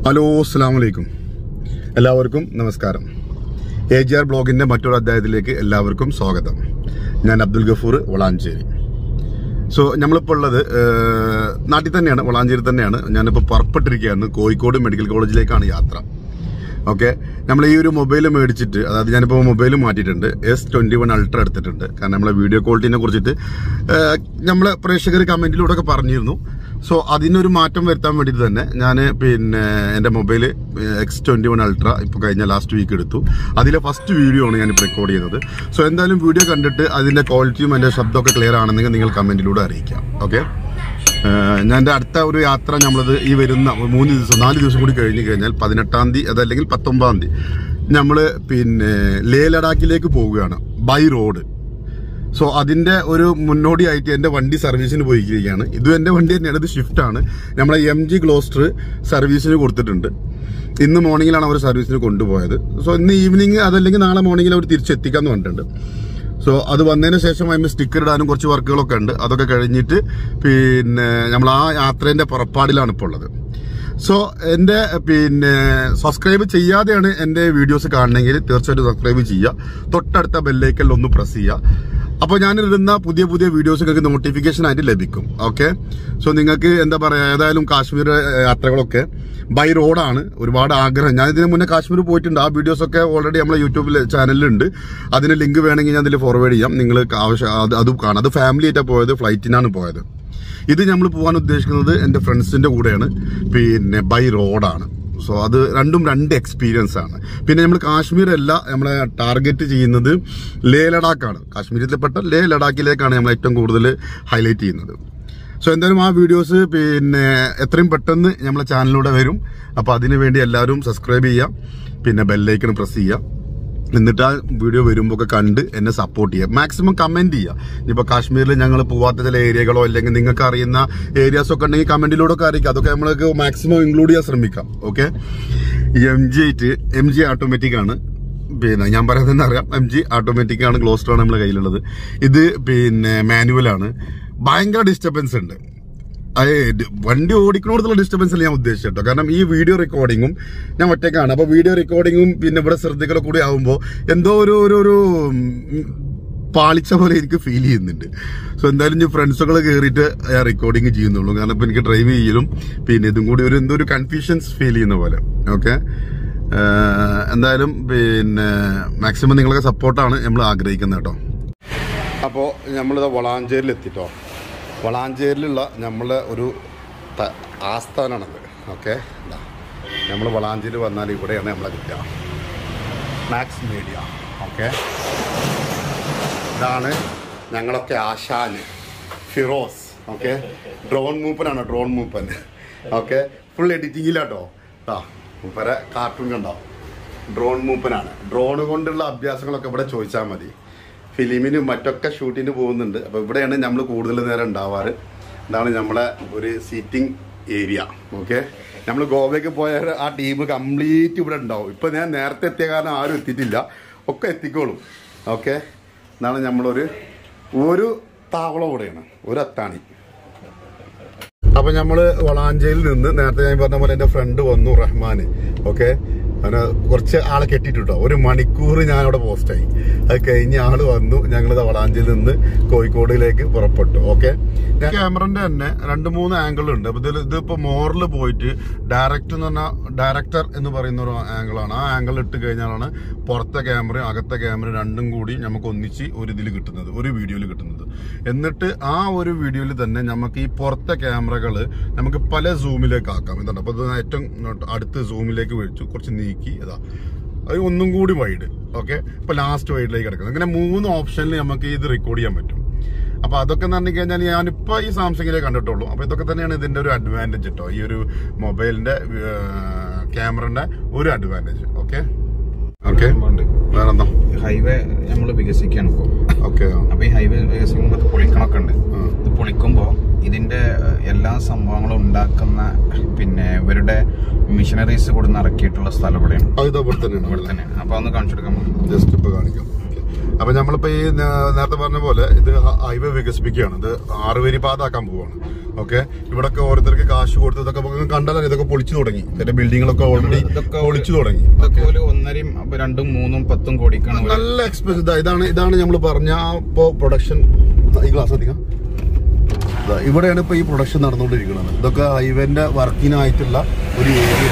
Hello അസ്സാം വലൈക്കും എല്ലാവർക്കും നമസ്കാരം എ ജി ആർ ബ്ലോഗിന്റെ മറ്റൊരു അധ്യായത്തിലേക്ക് എല്ലാവർക്കും സ്വാഗതം ഞാൻ അബ്ദുൽ ഗഫൂർ വളാഞ്ചേരി സോ നമ്മളിപ്പോൾ ഉള്ളത് ഏഹ്, നാട്ടിൽ തന്നെയാണ് വളാഞ്ചേരി തന്നെയാണ് ഞാനിപ്പോൾ പുറപ്പെട്ടിരിക്കുകയാണ് കോഴിക്കോട് മെഡിക്കൽ കോളേജിലേക്കാണ് യാത്ര ഓക്കെ നമ്മൾ ഈ ഒരു മൊബൈൽ മേടിച്ചിട്ട് അതായത് ഞാനിപ്പോൾ മൊബൈൽ മാറ്റിയിട്ടുണ്ട് എസ് ട്വന്റി വൺ അൾട്ര എടുത്തിട്ടുണ്ട് കാരണം നമ്മളെ വീഡിയോ ക്വാളിറ്റിനെ കുറിച്ചിട്ട് ഏഹ്, നമ്മളെ പ്രേക്ഷകർ കമന്റിലൂടെ ഒക്കെ പറഞ്ഞിരുന്നു സോ അതിനൊരു മാറ്റം വരുത്താൻ വേണ്ടിയിട്ട് തന്നെ ഞാൻ പിന്നെ എൻ്റെ mobile X twenty one ultra ഇപ്പോൾ കഴിഞ്ഞ ലാസ്റ്റ് വീക്ക് എടുത്തു അതിലെ ഫസ്റ്റ് വീഡിയോ ആണ് ഞാനിപ്പോൾ റെക്കോർഡ് ചെയ്യുന്നത് സോ എന്തായാലും വീഡിയോ കണ്ടിട്ട് അതിൻ്റെ ക്വാളിറ്റിയും എൻ്റെ ശബ്ദമൊക്കെ ക്ലിയർ ആണെന്നെങ്കിൽ നിങ്ങൾ കമന്റിലൂടെ അറിയിക്കാം ഓക്കെ ഞാൻ എൻ്റെ അടുത്ത ഒരു യാത്ര നമ്മളത് ഈ വരുന്ന മൂന്ന് ദിവസം നാല് ദിവസം കൂടി കഴിഞ്ഞ് കഴിഞ്ഞാൽ പതിനെട്ടാം തീയതി അതല്ലെങ്കിൽ പത്തൊമ്പതാം തീയതി നമ്മൾ പിന്നെ ലേ ലഡാക്കിലേക്ക് പോവുകയാണ് ബൈ റോഡ് സോ അതിന്റെ ഒരു മുന്നോടിയായിട്ട് എന്റെ വണ്ടി സർവീസിന് പോയിരിക്കുകയാണ് ഇതും എന്റെ വണ്ടി തന്നെയാണ് ഇത് ഷിഫ്റ്റ് ആണ് നമ്മളെ എം ജി ഗ്ലോസ്റ്റർ സർവീസിന് കൊടുത്തിട്ടുണ്ട് ഇന്ന് മോർണിംഗിലാണ് അവർ സർവീസിന് കൊണ്ടുപോയത് സോ ഇന്ന് ഈവനിങ് അതല്ലെങ്കിൽ നാളെ മോർണിംഗിൽ അവർ തിരിച്ചെത്തിക്കാന്ന് പറഞ്ഞിട്ടുണ്ട് സോ അത് വന്നതിന് ശേഷം അതിന് സ്റ്റിക്കർ ഇടാനും കുറച്ച് വർക്കുകളൊക്കെ ഉണ്ട് അതൊക്കെ കഴിഞ്ഞിട്ട് പിന്നെ നമ്മൾ ആ യാത്രേന്റെ പുറപ്പാടിലാണ് ഇപ്പോൾ ഉള്ളത് സോ എന്റെ പിന്നെ സബ്സ്ക്രൈബ് ചെയ്യാതെയാണ് എന്റെ വീഡിയോസ് കാണണമെങ്കിൽ തീർച്ചയായിട്ടും സബ്സ്ക്രൈബ് ചെയ്യുക തൊട്ടടുത്ത ബെല്ലൈക്കലിൽ ഒന്ന് പ്രസ് ചെയ്യുക അപ്പോൾ ഞാനിടുന്ന പുതിയ പുതിയ വീഡിയോസ് നിങ്ങൾക്ക് നോട്ടിഫിക്കേഷൻ ആയിട്ട് ലഭിക്കും ഓക്കെ സോ നിങ്ങൾക്ക് എന്താ പറയാ ഏതായാലും കാശ്മീർ യാത്രകളൊക്കെ ബൈ റോഡാണ് ഒരുപാട് ആഗ്രഹം ഞാൻ ഇതിന് മുന്നേ കാശ്മീർ പോയിട്ടുണ്ട് ആ വീഡിയോസ് ഒക്കെ ഓൾറെഡി നമ്മളെ യൂട്യൂബിൽ ചാനലിലുണ്ട് അതിന് ലിങ്ക് വേണമെങ്കിൽ ഞാൻ അതിൽ ഫോർവേഡ് ചെയ്യാം നിങ്ങൾ ആവശ്യം അത് അത് കാണാം അത് ഫാമിലി ആയിട്ടാണ് പോയത് ഫ്ലൈറ്റിനാണ് പോയത് ഇത് നമ്മൾ പോകാൻ ഉദ്ദേശിക്കുന്നത് എൻ്റെ ഫ്രണ്ട്സിന്റെ കൂടെയാണ് പിന്നെ ബൈ റോഡാണ് സോ അത് രണ്ടും രണ്ട് എക്സ്പീരിയൻസ് ആണ് പിന്നെ നമ്മൾ കാശ്മീർ അല്ല നമ്മളെ ടാർഗറ്റ് ചെയ്യുന്നത് ലേ ലഡാക്കാണ് കാശ്മീരിൽപ്പെട്ട ലേ ലഡാക്കിലേക്കാണ് നമ്മൾ ഏറ്റവും കൂടുതൽ ഹൈലൈറ്റ് ചെയ്യുന്നത് സോ എന്തായാലും ആ വീഡിയോസ് പിന്നെ എത്രയും പെട്ടെന്ന് നമ്മളെ ചാനലിലൂടെ വരും അപ്പോൾ അതിനു വേണ്ടി എല്ലാവരും സബ്സ്ക്രൈബ് ചെയ്യാം പിന്നെ ബെല്ലൈക്കൺ പ്രസ് ചെയ്യാം എന്നിട്ട് ആ വീഡിയോ വരുമ്പോൾ ഒക്കെ കണ്ട് എന്നെ സപ്പോർട്ട് ചെയ്യുക മാക്സിമം കമന്റ് ചെയ്യുക ഇപ്പൊ കാശ്മീരിൽ ഞങ്ങൾ പോവാത്ത ചില ഏരിയകളോ അല്ലെങ്കിൽ നിങ്ങൾക്ക് അറിയുന്ന ഏരിയാസ് ഒക്കെ ഉണ്ടെങ്കിൽ കമന്റിലൂടെ ഒക്കെ അറിയിക്കുക അതൊക്കെ നമ്മൾക്ക് മാക്സിമം ഇൻക്ലൂഡ് ചെയ്യാൻ ശ്രമിക്കാം okay M G eight M G automatic ആണ് പിന്നെ ഞാൻ പറയുന്നത് അറിയാം എം ജി ഓട്ടോമാറ്റിക് ആണ് ഗ്ലോസ്റ്റർ ആണ് നമ്മളെ കയ്യിലുള്ളത് ഇത് പിന്നെ മാനുവൽ ആണ് ഭയങ്കര ഡിസ്റ്റർബൻസ് ഉണ്ട് അതായത് വണ്ടി ഓടിക്കണോടത്തുള്ള ഡിസ്റ്റർബൻസ് അല്ല ഞാൻ ഉദ്ദേശിച്ചത് കേട്ടോ കാരണം ഈ വീഡിയോ റെക്കോർഡിങ്ങും ഞാൻ ഒറ്റയ്ക്കാണ് അപ്പൊ വീഡിയോ റെക്കോർഡിങ്ങും പിന്നെ ഇവിടെ ശ്രദ്ധിക്കലൊക്കെ കൂടി ആകുമ്പോൾ എന്തോ ഒരു ഒരു ഒരു ഉം, പാളിച്ച പോലെ എനിക്ക് ഫീൽ ചെയ്യുന്നുണ്ട് സോ എന്തായാലും ഞാൻ ഫ്രണ്ട്സുകൾ കയറിയിട്ട് റെക്കോർഡിങ് ചെയ്യുന്നുള്ളൂ കാരണം ഇപ്പൊ എനിക്ക് ഡ്രൈവ് ചെയ്യലും പിന്നെ ഇതും കൂടി ഒരു എന്തോ ഒരു കൺഫ്യൂഷൻസ് ഫീൽ ചെയ്യുന്ന പോലെ ഓക്കെ എന്തായാലും പിന്നെ മാക്സിമം നിങ്ങളൊക്കെ സപ്പോർട്ടാണ് നമ്മൾ ആഗ്രഹിക്കുന്നത് കേട്ടോ അപ്പോൾ നമ്മളിത് വളാഞ്ചേരിയിൽ എത്തിട്ടോ വളാഞ്ചേരിയിലുള്ള നമ്മളെ ഒരു ത- ആസ്ഥാനാണത് ഓക്കെ നമ്മൾ വളാഞ്ചേരി വന്നാൽ ഇവിടെയാണ് നമ്മളെ കിട്ടുക മാക്സ് മീഡിയ ഓക്കെ ഇതാണ് ഞങ്ങളൊക്കെ ആശാന് ഫിറോസ് ഓക്കെ ഡ്രോൺ മൂപ്പനാണ് ഡ്രോൺ മൂപ്പൻ ഓക്കെ ഫുൾ എഡിറ്റിങ്ങിലാട്ടോ ആ മൂപ്പര കാർട്ടൂൺ കണ്ടോ ഡ്രോൺ മൂപ്പനാണ് ഡ്രോൺ കൊണ്ടുള്ള അഭ്യാസങ്ങളൊക്കെ ഇവിടെ ചോദിച്ചാൽ മതി ഫിലിമിനും മറ്റൊക്കെ ഷൂട്ടിന് പോകുന്നുണ്ട് അപ്പോൾ ഇവിടെയാണ് നമ്മൾ കൂടുതൽ നേരം ഉണ്ടാവാറ് ഇതാണ് നമ്മളെ ഒരു സീറ്റിംഗ് ഏരിയ ഓക്കെ നമ്മൾ ഗോവയ്ക്ക് പോയ ആ ടീം കംപ്ലീറ്റ് ഇവിടെ ഉണ്ടാവും ഇപ്പൊ ഞാൻ നേരത്തെ എത്തിയ കാരണം ആരും എത്തിയിട്ടില്ല ഒക്കെ എത്തിക്കോളും ഓക്കെ ഇതാണ് നമ്മളൊരു ഒരു താവളം ഇവിടെയാണ് ഒരു അത്താണി അപ്പൊ നമ്മള് വളാഞ്ചേരിയിൽ നിന്ന് നേരത്തെ ഞാൻ പറഞ്ഞ പോലെ എന്റെ ഫ്രണ്ട് വന്നു റഹ്മാന് ഓക്കെ അങ്ങനെ കുറച്ച് ആളെ കെട്ടിട്ടോ ഒരു മണിക്കൂർ ഞാൻ അവിടെ പോസ്റ്റായി അത് കഴിഞ്ഞ ആള് വന്നു ഞങ്ങൾ വളാഞ്ചേരിയിൽ നിന്ന് കോഴിക്കോടിലേക്ക് പുറപ്പെട്ടു ഓക്കെ ക്യാമറന്റെ തന്നെ രണ്ട് മൂന്ന് ആംഗിൾ ഉണ്ട് അപ്പൊ ഇതിൽ ഇതിപ്പോ മോറിൽ പോയിട്ട് ഡയറക്റ്റ് എന്ന് പറഞ്ഞാൽ ഡയറക്ടർ എന്ന് പറയുന്ന ഒരു ആംഗിളാണ് ആ ആംഗിൾ ഇട്ട് കഴിഞ്ഞാലാണ് പുറത്തെ ക്യാമറയും അകത്തെ ക്യാമറയും രണ്ടും കൂടി നമുക്ക് ഒന്നിച്ച് ഒരു ഇതിൽ കിട്ടുന്നത് ഒരു വീഡിയോയിൽ കിട്ടുന്നത് എന്നിട്ട് ആ ഒരു വീഡിയോയിൽ തന്നെ നമുക്ക് ഈ പുറത്തെ ക്യാമറകൾ നമുക്ക് പല സൂമിലേക്ക് ആക്കാം എന്താണ് അപ്പൊ ഇത് ഏറ്റവും അടുത്ത് സൂമിലേക്ക് വെച്ചു കുറച്ച് നീക്കി ഇതാ അത് ഒന്നും കൂടി വൈഡ് ഓക്കെ ഇപ്പൊ ലാസ്റ്റ് വൈഡിലേക്ക് കിടക്കുന്നത് അങ്ങനെ മൂന്ന് ഓപ്ഷനിൽ നമുക്ക് ഇത് റെക്കോർഡ് ചെയ്യാൻ പറ്റും അപ്പൊ അതൊക്കെ എന്ന് പറഞ്ഞു കഴിഞ്ഞാൽ ഞാനിപ്പോ ഈ സാംസങ്ങിലെ കണ്ടിട്ടുള്ളൂ അപ്പൊ ഇതൊക്കെ തന്നെയാണ് ഇതിന്റെ ഒരു അഡ്വാൻറ്റേജ് കേട്ടോ ഈ ഒരു മൊബൈലിന്റെ ക്യാമറന്റെ ഒരു അഡ്വാൻറ്റേജ് ഓക്കെ ഓക്കെ വേറെന്താ ഹൈവേ നമ്മൾ വികസിക്കാണ് ഇപ്പോൾ ഓക്കെ അപ്പൊ ഈ ഹൈവേ വികസിക്കുമ്പോൾ ഇത് പൊളിക്കണമൊക്കെ ഉണ്ട് ഉം. ഇത് പൊളിക്കുമ്പോൾ ഇതിന്റെ ഏഹ്, എല്ലാ സംഭവങ്ങളും ഉണ്ടാക്കുന്ന പിന്നെ ഇവരുടെ മിഷനറീസ് കൊടുന്ന് ഇറക്കിയിട്ടുള്ള സ്ഥലം ഇവിടെയാണ് അത് ഇതവിടെ തന്നെയാണ് ഇവിടെ തന്നെയാണ് അപ്പൊ ഒന്ന് കാണിച്ചെടുക്കാൻ പോകും ജസ്റ്റ് ഇപ്പൊ കാണിക്കാം അപ്പൊ നമ്മളിപ്പോ ഈ നേ- നേരത്തെ പറഞ്ഞ പോലെ ഇത് ഹൈവേ വികസിപ്പിക്കുകയാണ് ഇത് ആറുവരി പാതാക്കാൻ പോവാണ് ഓക്കെ ഇവിടൊക്കെ ഓരോരുത്തർക്ക് കാശ് കൊടുത്ത് ഇതൊക്കെ നമുക്ക് കണ്ടാലും ഇതൊക്കെ പൊളിച്ചു തുടങ്ങി ചില ബിൽഡിങ്ങുകളൊക്കെ ഓൾറെഡി ഇതൊക്കെ ഒരു- പൊളിച്ചു തുടങ്ങി ഇതൊക്കെ ഒരു ഒന്നരയും അപ്പൊ രണ്ടും മൂന്നും പത്തും കോടിക്കാണ് ഒരു- നല്ല എക്സ്പെൻസ് ഇതാണ് ഇതാണ് നമ്മൾ പറഞ്ഞ ആ ഇപ്പോ പ്രൊഡക്ഷൻ ഈ ഗ്ലാസ് അധികം ദാ ഇവിടെയാണ് ഇപ്പൊ ഈ പ്രൊഡക്ഷൻ നടന്നുകൊണ്ടിരിക്കുന്നത് ഇതൊക്കെ ഹൈവേന്റെ വർക്കിനായിട്ടുള്ള ഒരു ഏരിയ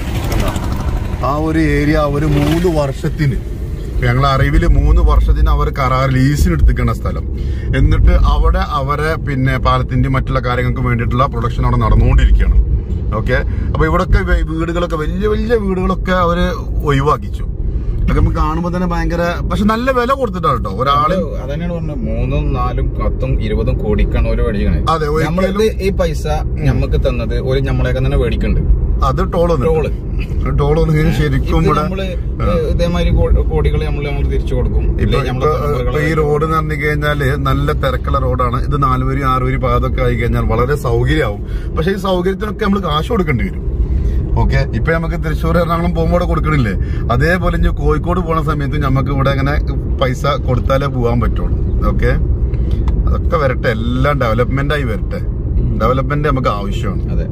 ആ ഒരു ഏരിയ ഒരു മൂന്ന് വർഷത്തിന് ഞങ്ങളെ അറിവിൽ മൂന്ന് വർഷത്തിന് അവർ കരാർ ലീസിന് എടുത്തിക്കുന്ന സ്ഥലം എന്നിട്ട് അവിടെ അവരെ പിന്നെ പാലത്തിന്റെ മറ്റുള്ള കാര്യങ്ങൾക്ക് വേണ്ടിയിട്ടുള്ള പ്രൊഡക്ഷൻ അവിടെ നടന്നുകൊണ്ടിരിക്കുകയാണ് ഓക്കെ അപ്പൊ ഇവിടൊക്കെ വെ- വീടുകളൊക്കെ വലിയ വലിയ വീടുകളൊക്കെ അവര് ഒഴിവാക്കിച്ചു അതൊക്കെ നമുക്ക് കാണുമ്പോൾ തന്നെ ഭയങ്കര പക്ഷെ നല്ല വില കൊടുത്തിട്ടാണ് കേട്ടോ ഒരാള് നമ്മള് അതന്നെയാണ് പറഞ്ഞത് മൂന്നും നാലും പത്തും ഇരുപതും കോടിക്കാണ് ഓരോ മേടിക്കണത് അതെ, ഒരിക്കലും- നമ്മളിത് ഈ പൈസ നമുക്ക് തന്നത് ഒരു നമ്മളെയൊക്കെ തന്നെ മേടിക്കുന്നുണ്ട് അത് ടോള് ടോള്. ടോള് ശരിക്കും ഇത് ഇവിടെ നമ്മള് ഇതേമാതിരി കോടികൾ നമ്മൾ നമ്മൾ തിരിച്ചു കൊടുക്കും ഇപ്പൊ ഇല്ലേ ഇപ്പൊ നമ്മളെ ഇപ്പൊ ഈ തലമുറകളെ- റോഡ് എന്ന് പറഞ്ഞു കഴിഞ്ഞാല് നല്ല തിരക്കുള്ള റോഡാണ് ഇത് നാലുവരി ആറുവരി പാതൊക്കെ ആയി കഴിഞ്ഞാൽ വളരെ സൗകര്യമാവും പക്ഷെ ഈ സൗകര്യത്തിനൊക്കെ നമ്മൾ കാശ് കൊടുക്കേണ്ടി വരും ഓക്കെ ഇപ്പൊ നമുക്ക് തൃശ്ശൂർ എറണാകുളം പോകുമ്പോൾ ഇവിടെ കൊടുക്കണില്ലേ അതേപോലെ ഇനി കോഴിക്കോട് പോണ സമയത്ത് നമുക്ക് ഇവിടെ ഇങ്ങനെ പൈസ കൊടുത്താലേ പോകാൻ പറ്റുള്ളൂ ഓക്കെ അതൊക്കെ വരട്ടെ എല്ലാം ഡെവലപ്മെന്റ് ആയി വരട്ടെ ഡെവലപ്മെന്റ് നമുക്ക് ആവശ്യമാണ് അതെ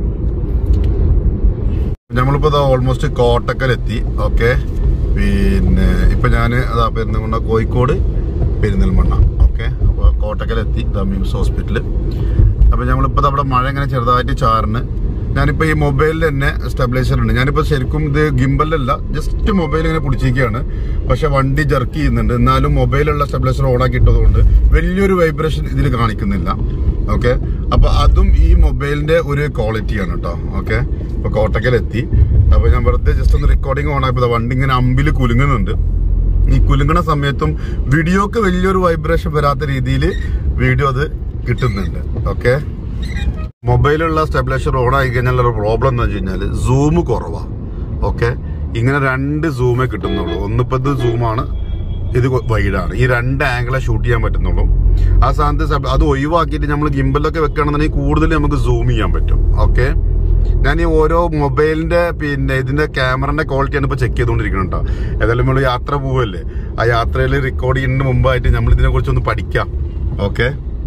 നമ്മളിപ്പോ ഓൾമോസ്റ്റ് കോട്ടക്കൽ എത്തി ഓക്കെ പിന്നെ ഇപ്പൊ ഞാന് അതാ പെരുന്തൽമണ്ണ കോഴിക്കോട് പെരിന്തൽമണ്ണ ഓക്കെ അപ്പൊ കോട്ടക്കൽ എത്തി ദാ മിംസ് ഹോസ്പിറ്റല് അപ്പൊ നമ്മളിപ്പോ ദാ അവിടെ മഴ ഇങ്ങനെ ചെറുതായിട്ട് ചാറിന് ഞാനിപ്പോ ഈ മൊബൈലിൽ തന്നെ സ്റ്റെബിലൈസർ ഉണ്ട് ഞാനിപ്പോ ശരിക്കും ഇത് ഗിംബലല്ല ജസ്റ്റ് മൊബൈൽ ഇങ്ങനെ പിടിച്ചിരിക്കുകയാണ് പക്ഷെ വണ്ടി ജർക്ക് ചെയ്യുന്നുണ്ട് എന്നാലും മൊബൈലുള്ള സ്റ്റെബിലൈസർ ഓൺ ആക്കി ഇട്ടതുകൊണ്ട് വലിയൊരു വൈബ്രേഷൻ ഇതിൽ കാണിക്കുന്നില്ല ഓക്കെ അപ്പൊ അതും ഈ മൊബൈലിന്റെ ഒരു ക്വാളിറ്റിയാണ് കേട്ടോ ഓക്കെ ഇപ്പൊ കോട്ടക്കൽ എത്തി അപ്പൊ ഞാൻ വെറുതെ ജസ്റ്റ് ഒന്ന് റെക്കോർഡിംഗ് ഓൺ ആയപ്പോ ദാ വണ്ടി ഇങ്ങനെ അമ്പിൽ കുലുങ്ങുന്നുണ്ട് ഈ കുലുങ്ങണ സമയത്തും വീഡിയോക്ക് വലിയൊരു വൈബ്രേഷൻ വരാത്ത രീതിയിൽ വീഡിയോ അത് കിട്ടുന്നുണ്ട് ഓക്കെ മൊബൈലുള്ള സ്റ്റെബിലൈസർ ഓൺ ആയി കഴിഞ്ഞാൽ ഒരു പ്രോബ്ലം എന്ന് വെച്ച് കഴിഞ്ഞാൽ സൂം കുറവാ ഓക്കെ ഇങ്ങനെ രണ്ട് സൂമേ കിട്ടുന്നുള്ളൂ ഒന്നിപ്പോ ഇത് സൂമാണ് ഇത് വൈഡാണ് ഈ രണ്ട് ആംഗിളെ ഷൂട്ട് ചെയ്യാൻ പറ്റുന്നുള്ളൂ ആ സ്ഥാനത്ത് sub- അത് ഒഴിവാക്കിയിട്ട് നമ്മൾ ഗിംബലൊക്കെ വെക്കുകയാണെന്നുണ്ടെങ്കിൽ കൂടുതൽ നമുക്ക് സൂം ചെയ്യാൻ പറ്റും ഓക്കെ ഞാൻ ഈ ഓരോ മൊബൈലിന്റെ പിന്നെ ഇതിന്റെ ക്യാമറന്റെ ക്വാളിറ്റിയാണ് ഇപ്പൊ ചെക്ക് ചെയ്തുകൊണ്ടിരിക്കുന്നത് കേട്ടോ ഏതായാലും നമ്മൾ യാത്ര പോവല്ലേ ആ യാത്രയിൽ റെക്കോർഡ് ചെയ്യുന്നതിന് മുമ്പായിട്ട് നമ്മൾ ഇതിനെ കുറിച്ച് ഒന്ന് പഠിക്കാം ഓക്കെ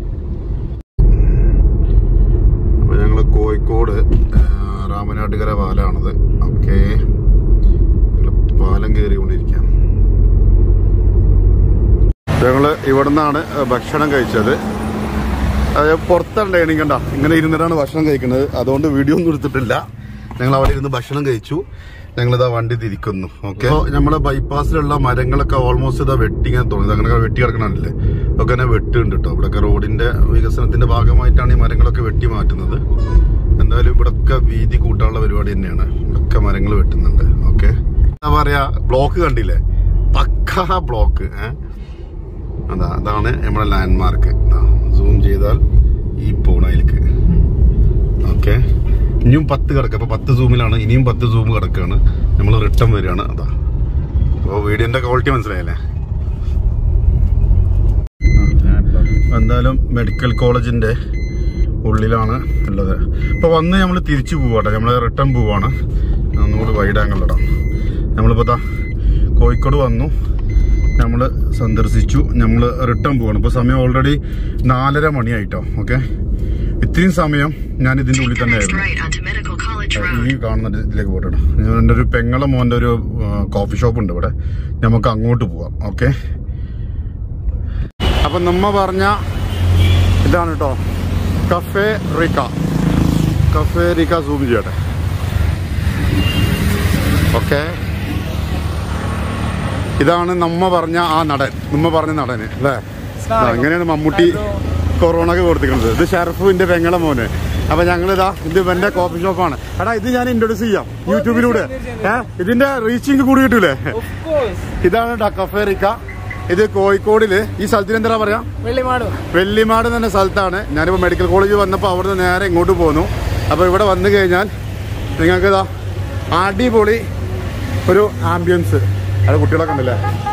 അപ്പൊ ഞങ്ങള് കോഴിക്കോട് ആ, രാമനാട്ടുകര പാലാണത് ഓക്കെ പാലം കയറിക്കൊണ്ടിരിക്കാം ഞങ്ങള് ഇവിടുന്നാണ് ഭക്ഷണം കഴിച്ചത് അത് പുറത്തണ്ട എണീക്കണ്ട ഇങ്ങനെ ഇരുന്നിട്ടാണ് ഭക്ഷണം കഴിക്കുന്നത് അതുകൊണ്ട് വീഡിയോ ഒന്നും എടുത്തിട്ടില്ല ഞങ്ങൾ അവിടെ ഇരുന്ന് ഭക്ഷണം കഴിച്ചു ഞങ്ങളിതാ വണ്ടി തിരിക്കുന്നു ഓക്കെ നമ്മുടെ ബൈപ്പാസിലുള്ള മരങ്ങളൊക്കെ ഓൾമോസ്റ്റ് ഇതാ വെട്ടി ഇങ്ങനെ തോന്നുന്നത് അങ്ങനെ വെട്ടി കിടക്കണല്ലേ ഒക്കെ തന്നെ വെട്ടുണ്ട് കേട്ടോ ഇവിടെയൊക്കെ റോഡിന്റെ വികസനത്തിന്റെ ഭാഗമായിട്ടാണ് ഈ മരങ്ങളൊക്കെ വെട്ടി മാറ്റുന്നത് എന്തായാലും ഇവിടൊക്കെ വീതി കൂട്ടാനുള്ള പരിപാടി തന്നെയാണ് ഇവിടൊക്കെ മരങ്ങൾ വെട്ടുന്നുണ്ട് ഓക്കെ എന്താ പറയാ ബ്ലോക്ക് കണ്ടില്ലേ പക്കാ ബ്ലോക്ക് ഏഹ് അതാ അതാണ് നമ്മുടെ ലാൻഡ്മാർക്ക് സൂം ചെയ്താൽ ഈ പോണയിലേക്ക് ഓക്കെ ഇനിയും പത്ത് കിടക്കുക അപ്പൊ പത്ത് സൂമിലാണ് ഇനിയും പത്ത് സൂം കിടക്കുകയാണ് നമ്മൾ റിട്ടേൺ വരികയാണ് അതാ അപ്പോൾ വീഡിയോന്റെ ക്വാളിറ്റി മനസ്സിലായല്ലേ എന്തായാലും മെഡിക്കൽ കോളേജിന്റെ ഉള്ളിലാണ് ഉള്ളത് ഇപ്പൊ വന്ന് നമ്മൾ തിരിച്ചു പോവാട്ടെ നമ്മൾ റിട്ടേൺ പോവാണ് ഒന്നുകൂടി വൈഡ് ആംഗിൾ ഇടാം നമ്മളിപ്പോ ദാ കോഴിക്കോട് വന്നു നമ്മൾ സന്ദർശിച്ചു നമ്മൾ റിട്ടേൺ പോവാണ് ഇപ്പോൾ സമയം ഓൾറെഡി നാലര മണിയായിട്ടോ ഓക്കെ ഇത്രയും സമയം ഞാൻ ഇതിന്റെ ഉള്ളിൽ തന്നെ Next ആയിരുന്നു right onto Medical College Road. ഈ കാണുന്ന ഇതിലേക്ക് പോട്ടോ എൻ്റെ ഒരു പെങ്ങളെ മോൻ്റെ ഒരു കോഫി ഷോപ്പ് ഉണ്ട് ഇവിടെ നമുക്ക് അങ്ങോട്ട് പോവാം ഓക്കെ അപ്പം നമ്മ പറഞ്ഞ ഇതാണ് കേട്ടോ cafe Rica cafe Rica zoom ചെയ്യട്ടെ ഓക്കെ ഇതാണ് നമ്മ പറഞ്ഞ ആ നടൻ നമ്മ പറഞ്ഞ നടന് അല്ലേ ആ, ഇങ്ങനെയാണ് മമ്മൂട്ടി കൊറോണ ഒക്കെ കൊടുത്തിരിക്കുന്നത് ഇത് ഷെർഫിന്റെ പെങ്ങളെ മോന് അപ്പൊ ഞങ്ങളിതാ ഇത് ഇവന്റെ കോഫി ഷോപ്പാണ് എടാ ഇത് ഞാൻ ഇൻട്രൊഡ്യൂസ് ചെയ്യാം യൂട്യൂബിലൂടെ ഏഹ് ഇതിന്റെ റീച്ചിങ് കൂടി കിട്ടൂലേ ഇതാണ് ടാ കഫേ റിക്ക ഇത് കോഴിക്കോടില് ഈ സ്ഥലത്തിന് എന്താ പറയാ വെള്ളിമാട് വെള്ളിമാട് എന്ന സ്ഥലത്താണ് ഞാനിപ്പോൾ മെഡിക്കൽ കോളേജ് വന്നപ്പോൾ അവിടുന്ന് നേരെ ഇങ്ങോട്ട് പോന്നു അപ്പോൾ ഇവിടെ വന്നു കഴിഞ്ഞാൽ നിങ്ങൾക്ക് ഇതാ അടിപൊളി ഒരു ആംബിയൻസ് അത് കുട്ടികളൊക്കെ ഉണ്ടല്ലേ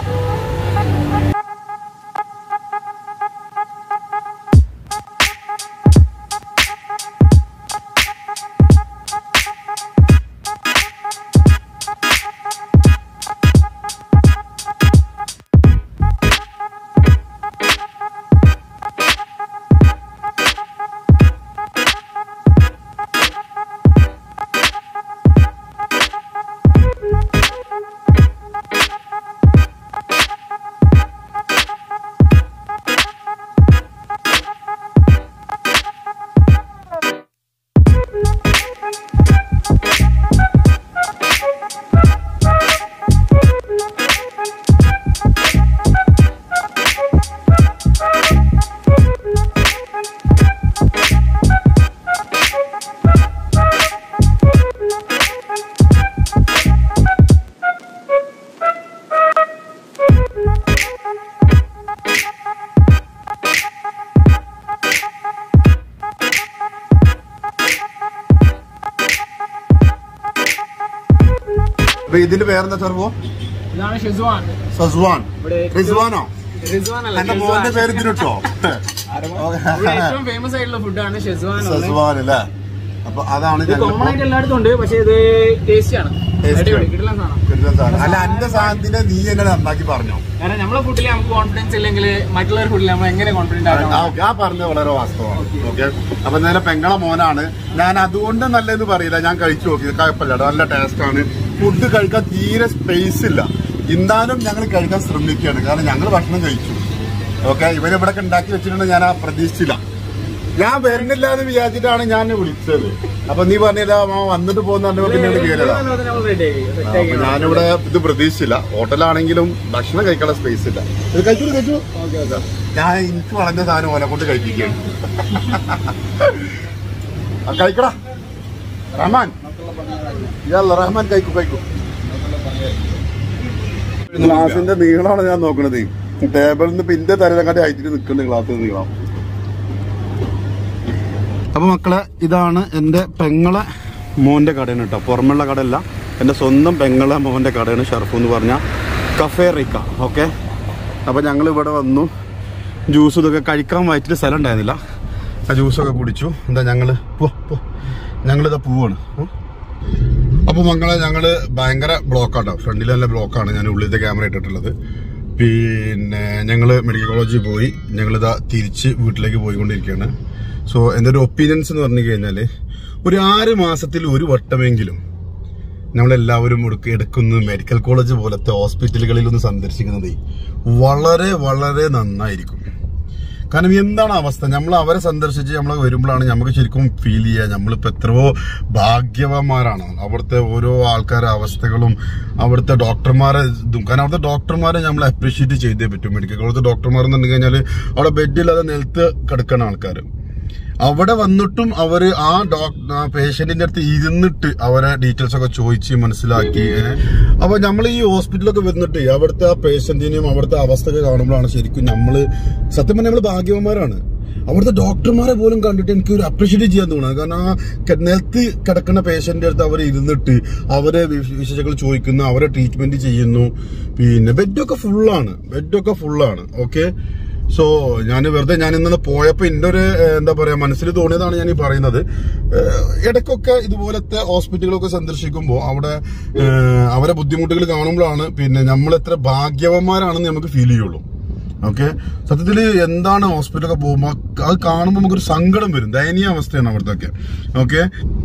അപ്പൊ ഇതിന്റെ പേരെന്താ ചെറുപ്പോ ഇതാണ് ഷിസ്വാൻ സസ്വാൻ ഇവിടെ റിസ്വാനോ റിസ്വാൻ അല്ല എന്റെ മോന്റെ പേര് ഇതിനിട്ടോ ഇവിടെ ഏറ്റവും ഫേമസ് ആയിട്ടുള്ള ഫുഡാണ് ഷെസ്വാൻ സസ്വാൻ അല്ലേ അപ്പൊ അതാണ് ഇത് കോമൺ ഞങ്ങൾ ആയിട്ട് എല്ലായിടത്തും ഉണ്ട് പക്ഷെ ഇത് ടേസ്റ്റി ആണ് Tasty അടിപൊളി ആണ്. കിട്ടുന്ന സാധനം കിട്ടുന്ന സാധനം. അല്ല എന്റെ സാധനത്തിന്റെ നീ എങ്ങനെ നന്നാക്കി പറഞ്ഞോ കാരണം നമ്മളെ ഫുഡിൽ നമുക്ക് കോൺഫിഡൻസ് ഇല്ലെങ്കിൽ മറ്റുള്ളവർ ഫുഡിൽ നമ്മൾ എങ്ങനെ കോൺഫിഡന്റ് ആ, ആക്കാം ഓക്കേ. ആ പറഞ്ഞത് വളരെ വാസ്തവമാണ് ഓക്കെ അപ്പൊ നേരെ പെങ്ങളെ മോനാണ് ഞാൻ അതുകൊണ്ട് നല്ലതെന്ന് പറയില്ല ഞാൻ കഴിച്ചു നോക്കി കുഴപ്പമില്ല കേട്ടോ. നല്ല ടേസ്റ്റ് ആണ് ഫുഡ് കഴിക്കാൻ തീരെ സ്പേസ് ഇല്ല എന്നാലും ഞങ്ങൾ കഴിക്കാൻ ശ്രമിക്കുകയാണ് കാരണം ഞങ്ങൾ ഭക്ഷണം കഴിച്ചു ഓക്കെ ഇവരിവിടെ ഉണ്ടാക്കി വെച്ചിട്ടുണ്ട് ഞാൻ ആ പ്രതീക്ഷിച്ചില്ല ഞാൻ വരുന്നില്ല എന്ന് വിചാരിച്ചിട്ടാണ് ഞാൻ വിളിച്ചത് അപ്പൊ നീ പറഞ്ഞില്ല മാമ വന്നിട്ട് പോകുന്ന പറഞ്ഞപ്പോ പിന്നെ കയറിയതാ നമ്മൾ റെഡി ആക്കി set അപ്പൊ ആക്കി ഞാനിവിടെ ഇത് പ്രതീക്ഷിച്ചില്ല ഹോട്ടലാണെങ്കിലും ഭക്ഷണം കഴിക്കാനുള്ള സ്പേസ് ഇല്ല ഇത് കഴിച്ചു കഴിച്ചു ഞാൻ എനിക്ക് വളഞ്ഞ സാധനം ഓനെ കൊണ്ട് കഴിപ്പിക്കുകയാണ് ആ, കഴിക്കടാ റഹ്മാൻ ഇതല്ല റഹ്മാൻ കഴിക്കൂ കഴിക്കൂ ഗ്ലാസിന്റെ നീളമാണ് ഞാൻ നോക്കണത് ടേബിളിൽ നിന്ന് പിന്നെ തരലങ്ങാട്ടി അയച്ചിട്ട് നിൽക്കുന്നുണ്ട് ഗ്ലാസ് നീളം അപ്പൊ മക്കളെ ഇതാണ് എന്റെ പെങ്ങളെ മോന്റെ കടയാണ് കേട്ടോ പുറമുള്ള കടയല്ല എന്റെ സ്വന്തം പെങ്ങളെ മോന്റെ കടയാണ് ഷർഫു എന്ന് പറഞ്ഞ കഫേ റിക്ക ഓക്കെ അപ്പൊ ഞങ്ങൾ ഇവിടെ വന്നു ജ്യൂസ് ഇതൊക്കെ കഴിക്കാൻ വയറ്റിൽ സ്ഥലം ഉണ്ടായിരുന്നില്ല ആ ജ്യൂസൊക്കെ കുടിച്ചു എന്താ ഞങ്ങള് പോ പോ ഞങ്ങളിതാ പോവാണ് ഉം. അപ്പൊ മക്കളെ ഞങ്ങള് ഭയങ്കര ബ്ലോക്കാട്ടോ ഫ്രണ്ടിൽ നല്ല ബ്ലോക്കാണ് ഞാൻ ഉള്ളിലത്തെ ക്യാമറ ഇട്ടിട്ടുള്ളത് പിന്നെ ഞങ്ങള് മെഡിക്കൽ കോളേജിൽ പോയി ഞങ്ങളിതാ തിരിച്ച് വീട്ടിലേക്ക് പോയിക്കൊണ്ടിരിക്കുകയാണ് സോ എൻ്റെ ഒരു ഒപ്പീനിയൻസ് എന്ന് പറഞ്ഞു കഴിഞ്ഞാല് ഒരു ആറ് മാസത്തിൽ ഒരു വട്ടമെങ്കിലും നമ്മളെല്ലാവരും എടുക്ക എടുക്കുന്ന മെഡിക്കൽ കോളേജ് പോലത്തെ ഹോസ്പിറ്റലുകളിൽ ഒന്ന് സന്ദർശിക്കുന്നത് വളരെ വളരെ നന്നായിരിക്കും കാരണം എന്താണ് അവസ്ഥ നമ്മൾ അവരെ സന്ദർശിച്ച് നമ്മൾ വരുമ്പോഴാണ് നമുക്ക് ശരിക്കും ഫീൽ ചെയ്യുക നമ്മളിപ്പോൾ എത്രയോ ഭാഗ്യവാന്മാരാണ് അവിടുത്തെ ഓരോ ആൾക്കാരുടെ അവസ്ഥകളും അവിടുത്തെ ഡോക്ടർമാരെ ഇതും കാരണം അവിടുത്തെ ഡോക്ടർമാരെ നമ്മൾ അപ്രീഷിയേറ്റ് ചെയ്തേ പറ്റും മെഡിക്കൽ കോളേജ് ഡോക്ടർമാർ എന്ന് പറഞ്ഞു കഴിഞ്ഞാൽ അവിടെ ബെഡില്ലാതെ നിലത്ത് കിടക്കണ ആൾക്കാർ അവിടെ വന്നിട്ടും അവര് ആ ഡോക്ടർ പേഷ്യന്റിന്റെ അടുത്ത് ഇരുന്നിട്ട് അവരെ ഡീറ്റെയിൽസ് ഒക്കെ ചോദിച്ച് മനസ്സിലാക്കി ഏ. അപ്പൊ നമ്മൾ ഈ ഹോസ്പിറ്റലൊക്കെ വന്നിട്ട് അവിടുത്തെ ആ പേഷ്യന്റിനെയും അവിടുത്തെ അവസ്ഥയൊക്കെ കാണുമ്പോഴാണ് ശരിക്കും നമ്മള് സത്യം പറഞ്ഞാൽ നമ്മൾ ഭാഗ്യവന്മാരാണ് അവിടുത്തെ ഡോക്ടർമാരെ പോലും കണ്ടിട്ട് എനിക്ക് ഒരു അപ്രീഷിയേറ്റ് ചെയ്യാൻ തോന്നുന്നത് കാരണം ആ ക- നിലത്ത് കിടക്കുന്ന പേഷ്യന്റിന്റെ അടുത്ത് അവർ ഇരുന്നിട്ട് അവരെ വിശ- വിശേഷങ്ങൾ ചോദിക്കുന്നു അവരെ ട്രീറ്റ്മെന്റ് ചെയ്യുന്നു പിന്നെ ബെഡൊക്കെ ഫുള്ളാണ് ബെഡൊക്കെ ഫുള്ളാണ് ഓക്കെ സോ ഞാൻ വെറുതെ ഞാൻ ഇന്ന് പോയപ്പോ എന്റെ ഒരു ഏഹ്, എന്താ പറയാ മനസ്സിൽ തോന്നിയതാണ് ഞാൻ ഈ പറയുന്നത് ഏഹ്, ഇടയ്ക്കൊക്കെ ഇതുപോലത്തെ ഹോസ്പിറ്റലുകളൊക്കെ സന്ദർശിക്കുമ്പോൾ അവിടെ ഏഹ്, അവരെ ബുദ്ധിമുട്ടുകൾ കാണുമ്പോഴാണ് പിന്നെ നമ്മൾ എത്ര ഭാഗ്യവന്മാരാണെന്ന് നമുക്ക് ഫീൽ ചെയ്യുള്ളൂ ഓക്കെ സത്യത്തിൽ എന്താണ് ഹോസ്പിറ്റലൊക്കെ പോകുമ്പോൾ അത് കാണുമ്പോൾ നമുക്കൊരു സങ്കടം വരും ദയനീയ അവസ്ഥയാണ് അവിടുത്തെ ഓക്കെ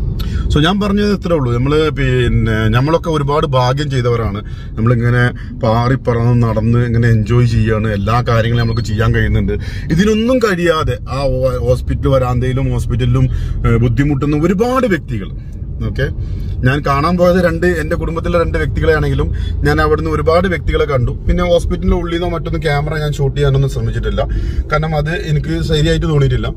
സോ ഞാൻ പറഞ്ഞത് ഇത്രേ ഉള്ളൂ നമ്മള് പിന്നെ നമ്മളൊക്കെ ഒരുപാട് ഭാഗ്യം ചെയ്തവരാണ് നമ്മളിങ്ങനെ പാറി പറന്ന് നടന്ന് ഇങ്ങനെ എൻജോയ് ചെയ്യാണ് എല്ലാ കാര്യങ്ങളും നമുക്ക് ചെയ്യാൻ കഴിയുന്നുണ്ട് ഇതിനൊന്നും കഴിയാതെ ആ ഹോസ്പിറ്റൽ വരാന്തയിലും ഹോസ്പിറ്റലിലും ഏഹ്, ബുദ്ധിമുട്ടുന്ന ഒരുപാട് വ്യക്തികൾ ഓക്കെ ഞാൻ കാണാൻ പോയത് രണ്ട് എന്റെ കുടുംബത്തിലെ രണ്ട് വ്യക്തികളെയാണെങ്കിലും ഞാൻ അവിടുന്ന് ഒരുപാട് വ്യക്തികളെ കണ്ടു പിന്നെ ഹോസ്പിറ്റലിന്റെ ഉള്ളിൽ നിന്നോ മറ്റൊന്നും ക്യാമറ ഞാൻ ഷൂട്ട് ചെയ്യാനൊന്നും ശ്രമിച്ചിട്ടില്ല കാരണം അത് എനിക്ക് ശരിയായിട്ട് തോന്നിയിട്ടില്ല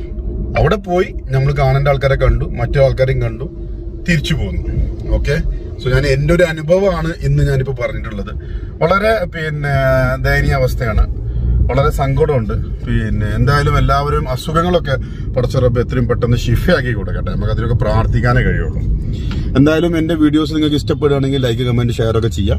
അവിടെ പോയി നമ്മൾ കാണേണ്ട ആൾക്കാരെ കണ്ടു മറ്റു ആൾക്കാരെയും കണ്ടു തിരിച്ചു പോന്നു ഓക്കെ സോ ഞാൻ എൻ്റെ ഒരു അനുഭവമാണ് ഇന്ന് ഞാനിപ്പോൾ പറഞ്ഞിട്ടുള്ളത് വളരെ പിന്നെ ദയനീയ അവസ്ഥയാണ് വളരെ സങ്കടമുണ്ട് പിന്നെ എന്തായാലും എല്ലാവരും അസുഖങ്ങളൊക്കെ പടച്ചുറപ്പ് എത്രയും പെട്ടെന്ന് ഷിഫയാക്കി കൊടുക്കട്ടെ നമുക്ക് അതിനൊക്കെ പ്രാർത്ഥിക്കാനേ കഴിയുള്ളൂ എന്തായാലും എൻ്റെ വീഡിയോസ് നിങ്ങൾക്ക് ഇഷ്ടപ്പെടുകയാണെങ്കിൽ ലൈക്ക് കമൻറ്റ് ഷെയർ ഒക്കെ ചെയ്യാം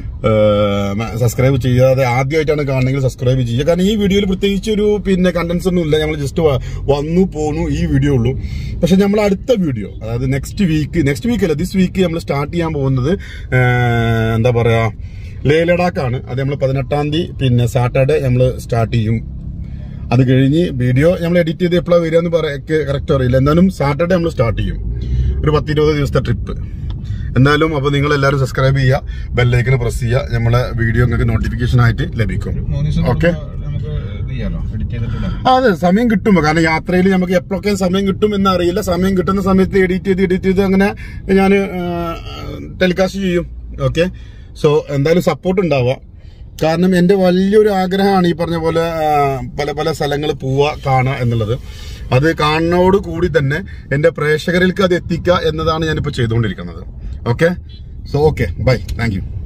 സബ്സ്ക്രൈബ് ചെയ്യാതെ ആദ്യമായിട്ടാണ് കാണണമെങ്കിൽ സബ്സ്ക്രൈബ് ചെയ്യുക കാരണം ഈ വീഡിയോയിൽ പ്രത്യേകിച്ച് ഒരു പിന്നെ കണ്ടന്റ്സ് ഒന്നും ഇല്ല ഞങ്ങൾ ജസ്റ്റ് വന്നു പോന്നു ഈ വീഡിയോ ഉള്ളൂ പക്ഷെ നമ്മൾ അടുത്ത വീഡിയോ അതായത് നെക്സ്റ്റ് വീക്ക് നെക്സ്റ്റ് വീക്ക് അല്ല ദിസ് വീക്ക് നമ്മൾ സ്റ്റാർട്ട് ചെയ്യാൻ പോകുന്നത് ഏഹ്, എന്താ പറയാ ലേ ലഡാക്കാണ് അത് നമ്മൾ പതിനെട്ടാം തീയതി പിന്നെ സാറ്റർഡേ നമ്മൾ സ്റ്റാർട്ട് ചെയ്യും അത് കഴിഞ്ഞ് വീഡിയോ നമ്മൾ എഡിറ്റ് ചെയ്ത് എപ്പോഴാണ് വരിക എന്ന് പറയാൻ കറക്റ്റ് അറിയില്ല എന്നാലും സാറ്റർഡേ നമ്മൾ സ്റ്റാർട്ട് ചെയ്യും ഒരു പത്തിരുപത് ദിവസത്തെ ട്രിപ്പ് എന്തായാലും അപ്പോൾ നിങ്ങൾ എല്ലാവരും സബ്സ്ക്രൈബ് ചെയ്യുക ബെല്ലൈക്കന് പ്രസ് ചെയ്യുക നമ്മളെ വീഡിയോ നിങ്ങൾക്ക് നോട്ടിഫിക്കേഷൻ ആയിട്ട് ലഭിക്കും മൂന്ന് ദിവസം ഓക്കെ നമുക്ക് ഇത് ചെയ്യാലോ എഡിറ്റ് ചെയ്തിട്ട് ഇടാം. അതെ സമയം കിട്ടും കാരണം യാത്രയിൽ നമുക്ക് എപ്പോഴൊക്കെ സമയം കിട്ടും എന്ന് അറിയില്ല സമയം കിട്ടുന്ന സമയത്ത് എഡിറ്റ് ചെയ്ത് എഡിറ്റ് ചെയ്ത് അങ്ങനെ ഞാൻ ടെലികാസ്റ്റ് ചെയ്യും ഓക്കെ സോ എന്തായാലും സപ്പോർട്ട് ഉണ്ടാവുക കാരണം എൻ്റെ വലിയൊരു ആഗ്രഹമാണ് ഈ പറഞ്ഞ പോലെ ആ, പല പല സ്ഥലങ്ങൾ പോവുക കാണുക എന്നുള്ളത് അത് കാണുന്നതോട് കൂടി തന്നെ എൻ്റെ പ്രേക്ഷകരിലേക്ക് അത് എത്തിക്കുക എന്നതാണ് ഞാനിപ്പോൾ ചെയ്തുകൊണ്ടിരിക്കുന്നത് okay so okay bye thank U